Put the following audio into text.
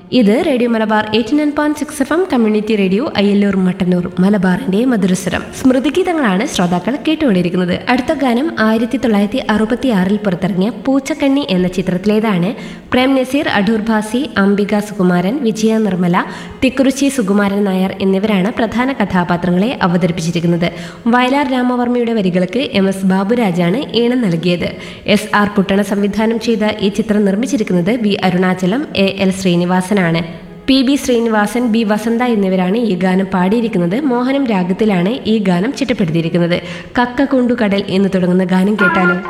ഇത് radio Malabar eighty nine point six F M community radio Ayyallur Mattannur മലബാറിന്റെ മധുരസ്വരം സ്മൃതിഗീതങ്ങളാണ് ശ്രോതാക്കൾ കേട്ടുകൊണ്ടിരിക്കുന്നത് അടുത്ത ഗാനം ആയിരത്തി തൊള്ളായിരത്തി അറുപത്തി ആറിൽ പുറത്തിറങ്ങിയ പൂച്ചക്കണ്ണി എന്ന ചിത്രത്തിലേതാണ് പ്രേം നസീർ അടൂർ ഭാസി അംബിക സുകുമാരൻ വിജയ നിർമ്മല തിക്കുറിച്ചി സുകുമാരൻ നായർ എന്നിവരാണ് പ്രധാന കഥാപാത്രങ്ങളെ അവതരിപ്പിച്ചിരിക്കുന്നത് വയലാർ രാമവർമ്മയുടെ വരികൾക്ക് എം എസ് ബാബുരാജാണ് ഈണം നൽകിയത് എസ് ആർ പുട്ടണ സംവിധാനം ചെയ്ത ഈ ചിത്രം നിർമ്മിച്ചിരിക്കുന്നത് ബി അരുണാചലം എ എൽ ശ്രീനിവാസനാണ് പി ബി ശ്രീനിവാസൻ ബി വസന്ത എന്നിവരാണ് ഈ ഗാനം പാടിയിരിക്കുന്നത് മോഹനം രാഗത്തിലാണ് ഈ ഗാനം ചിട്ടപ്പെടുത്തിയിരിക്കുന്നത് കക്ക കൊണ്ടു കടൽ എന്ന് തുടങ്ങുന്ന ഗാനം കേട്ടാലോ